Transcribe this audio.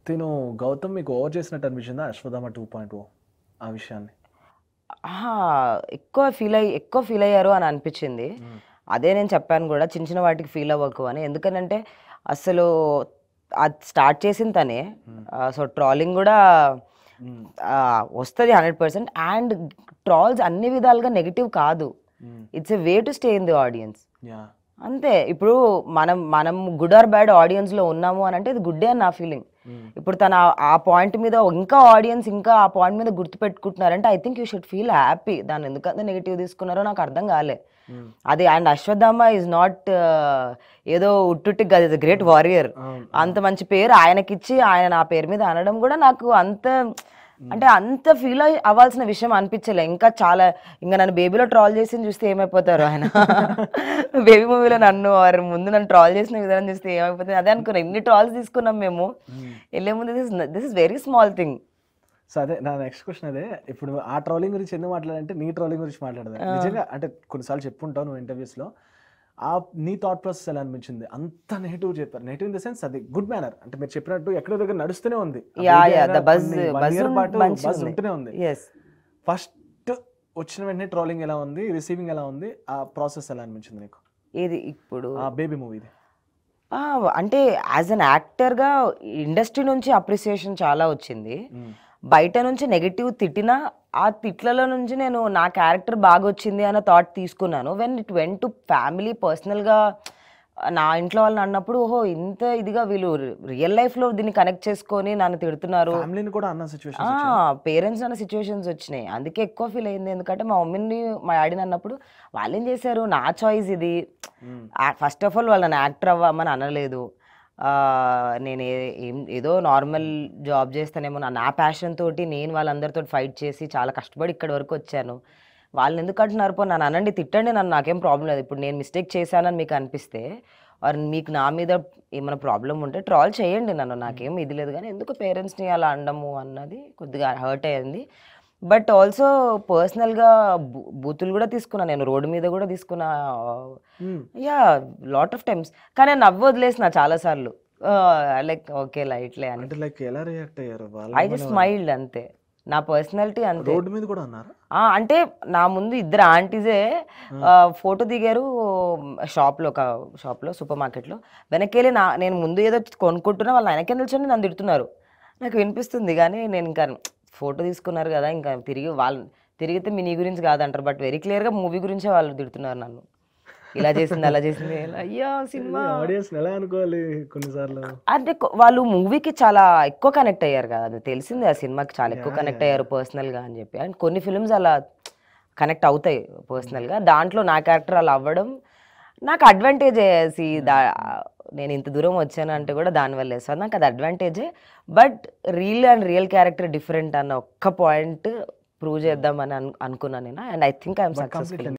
తిను గౌతమ్ మీకు ఓవర్ చేసినట్టు అనిపించిందా అశ్వథామ టూ పాయింట్ ఓ ఆ విషయాన్ని ఆహా, ఎక్కువ ఫీల్ అయ్యి ఎక్కువ ఫీల్ అయ్యారు అని అనిపించింది అదే నేను చెప్పాను కూడా చిన్న చిన్న వాటికి ఫీల్ అవ్వకు అని ఎందుకనంటే అసలు అది స్టార్ట్ చేసిన తనే సో ట్రాలింగ్ కూడా వస్తుంది హండ్రెడ్ పర్సెంట్ అండ్ ట్రాల్స్ అన్ని విధాలుగా నెగిటివ్ కాదు it's a way to stay in the audience yeah అంతే ఇప్పుడు మనం మనం గుడ్ ఆర్ బ్యాడ్ ఆడియన్స్లో ఉన్నాము అని అంటే ఇది గుడ్డే అని నా ఫీలింగ్ ఇప్పుడు తన ఆ- ఆ పాయింట్ మీద ఇంకా ఆడియన్స్ ఇంకా ఆ పాయింట్ మీద గుర్తు పెట్టుకుంటున్నారంటే I think you should feel happy దాన్ని ఎందుకంత నెగిటివ్ తీసుకున్నారో నాకు అర్థం కాలే అది అండ్ అశ్వత్థామ ఈజ్ నాట్ ఏదో ఉట్టుట్టి కాదు ఇస్ గ్రేట్ వారియర్ అంత మంచి పేరు ఆయనకిచ్చి ఆయన నా పేరు మీద అనడం కూడా నాకు అంత అంటే అంత ఫీల్ అవ్వాల్సిన విషయం అనిపించలే ఇంకా చాలా ఇంకా నన్ను బేబీలో ట్రాల్ చేసి చూస్తే ఏమైపోతారు ఆయన బేబీ మూవీలో నన్ను వారు ముందు నన్ను ట్రాల్ చేసిన విధానం చూస్తే ఏమైపోతుంది అదే అనుకున్నా ఎన్ని ట్రాల్స్ తీసుకున్నాం మేము వెళ్ళే ముందు this this is very small thing so అదే నా నెక్స్ట్ క్వశ్చన్ అదే ఇప్పుడు ఆ ట్రోలింగ్ గురించి ఎందుకు మాట్లాడంటే నీ ట్రోలింగ్ గురించి మాట్లాడదా నిజంగా అంటే కొన్నిసార్లు చెప్పుంటావు నువ్వు interviews లో ఆ నీ థాట్ ప్రాసెస్ ఎలా అనిపించింది అంత నెగిటివ్ చెప్పారు నెగిటివ్ ఇన్ ద సెన్స్ అది గుడ్ మేనర్ అంటే మీరు చెప్పినట్టు ఎక్కడో దగ్గర నడుస్తూనే ఉంది ఆ యా baby యా అయినా ద బజ్ కొన్ని one బజ్ year పాటు మంచి buzz ఉంటూనే ఉంది ఎస్ ఫస్ట్ వచ్చిన వెంటనే ట్రోలింగ్ ఎలా ఉంది రిసీవింగ్ ఎలా ఉంది ఆ ప్రాసెస్ ఎలా అనిపించింది నీకు ఇది ఇప్పుడు ఆ బేబీ మూవీది ఆ, అంటే యాజ్ అన్ యాక్టర్గా ఇండస్ట్రీ నుంచి అప్రిసియేషన్ చాలా వచ్చింది బయట నుంచి నెగిటివ్ తిట్టినా ఆ తిట్లలో నుంచి నేను నా క్యారెక్టర్ బాగా వచ్చింది అన్న థాట్ తీసుకున్నాను when it went to family పర్సనల్గా నా ఇంట్లో వాళ్ళని అన్నప్పుడు ఓహో ఇంత ఇదిగా వీళ్ళు రియల్ లైఫ్లో దీన్ని కనెక్ట్ చేసుకొని నన్ను తిడుతున్నారు ఫ్యామిలీని కూడా అన్న సిచ్యువేషన్ పేరెంట్స్ అన్న సిచ్యువేషన్స్ వచ్చినాయి అందుకే ఎక్కువ ఫీల్ అయింది ఎందుకంటే మా మమ్మీని మా డాడీని అన్నప్పుడు వాళ్ళు ఏం చేశారు నా చాయిస్ ఇది ఫస్ట్ ఆఫ్ ఆల్ వాళ్ళని యాక్టర్ అవ్వమని అనలేదు ఆ, నేను ఏ- ఏం ఏదో నార్మల్ జాబ్ చేస్తానేమో నా నా ప్యాషన్ తోటి నేను వాళ్ళందరితో ఫైట్ చేసి చాలా కష్టపడి ఇక్కడి వరకు వచ్చాను వాళ్ళని ఎందుకు అంటున్నారు పో నన్ను అనండి తిట్టండి నన్ను నాకేం ప్రాబ్లం లేదు ఇప్పుడు నేను మిస్టేక్ చేశానని మీకు అనిపిస్తే ఆర్ మీకు నా మీద ఏమైనా ప్రాబ్లం ఉంటే ట్రాల్ చేయండి నన్ను నాకేం ఇది లేదు కానీ ఎందుకు పేరెంట్స్ని అలా అనడము అన్నది కొద్దిగా హర్ట్ అయ్యింది బట్ ఆల్సో పర్సనల్గా బూతులు కూడా తీసుకున్నా నేను రోడ్డు మీద కూడా తీసుకున్నా యా లాట్ ఆఫ్ టైమ్స్ కానీ నేను నవ్వు వదిలేసిన చాలాసార్లు లైక్ ఓకే లైట్లే అని అంటే లైక్ ఎలా రియాక్ట్ అయ్యారు ఐ వాళ్ళు జస్ట్ స్మైల్డ్ అంతే నా పర్సనాలిటీ అంతే రోడ్డు మీద కూడా అన్నారు ఆ, అంటే నా ముందు ఇద్దరు ఆంటీసే ఫోటో దిగారు షాప్లో ఒక షాప్లో సూపర్ మార్కెట్లో వెనకెళ్ళి నా నేను ముందు ఏదో కొనుక్కుంటున్నా వాళ్ళు వెనకే నిల్చొని నన్ను తిడుతున్నారు నాకు వినిపిస్తుంది కానీ నేను ఇంకా ఫోటో తీసుకున్నారు కదా ఇంకా తిరిగి వాళ్ళు తిరిగితే మీ నీ గురించి కాదంటారు బట్ వెరీ క్లియర్గా మూవీ గురించే వాళ్ళు తిడుతున్నారు నన్ను ఇలా చేసింది అలా చేసింది ఇలా, అయ్యో సినిమా ఆడియన్స్ ఎలా అనుకోవాలి కొన్నిసార్లు అంటే కొ- వాళ్ళు మూవీకి చాలా ఎక్కువ కనెక్ట్ అయ్యారు కదా అది తెలిసిందే ఆ సినిమాకి చాలా ఎక్కువ కనెక్ట్ అయ్యారు పర్సనల్గా అని చెప్పి అండ్ కొన్ని ఫిల్మ్స్ అలా కనెక్ట్ అవుతాయి పర్సనల్గా దాంట్లో నా క్యారెక్టర్ అలా అవ్వడం నాకు అడ్వాంటేజ్ సి దా నేను ఇంత దూరం వచ్చాను అంటే కూడా దానివల్ల సో నాకు అది అడ్వాంటేజే but real and real character different అన్న ఒక్క పాయింట్ ప్రూవ్ చేద్దామని అను అనుకున్నాను నేను and I think I'm successful